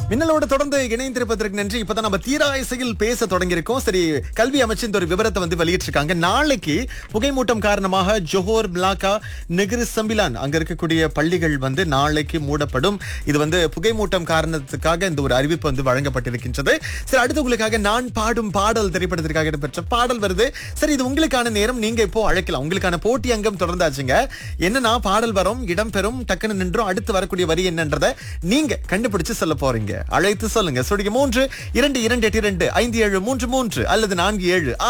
மின்னலோட தொடர்ந்து இணைந்திருப்பதற்கு நன்றி இப்பதான் நம்ம தீராயசையில் பேச தொடங்கியிருக்கோம் சரி கல்வி அமைச்சின் ஒரு விவரத்தை வந்து வெளியிட்டிருக்காங்க நாளைக்கு புகைமூட்டம் காரணமாக ஜோஹோர் மிலாக்கா நெகிரு சம்பிலான் அங்க இருக்கக்கூடிய பள்ளிகள் வந்து நாளைக்கு மூடப்படும் இது வந்து புகைமூட்டம் காரணத்துக்காக இந்த ஒரு அறிவிப்பு வந்து வழங்கப்பட்டிருக்கின்றது சரி அடுத்து உங்களுக்காக நான் பாடும் பாடல் திரைப்படத்திற்காக இடம்பெற்ற பாடல் வருது சரி இது உங்களுக்கான நேரம் நீங்க இப்போ அழைக்கலாம் உங்களுக்கான போட்டி அங்கம் தொடர்ந்தாச்சுங்க என்னன்னா பாடல் வரும் இடம்பெறும் டக்குன்னு நின்றும் அடுத்து வரக்கூடிய வரி என்னன்றதை நீங்க கண்டுபிடிச்சு சொல்ல போறீங்க அழைத்து சொல்லுங்க சுடிக்கு மூன்று இரண்டு இரண்டு எட்டு இரண்டு ஐந்து ஏழு மூன்று மூன்று அல்லது நான்கு ஏழு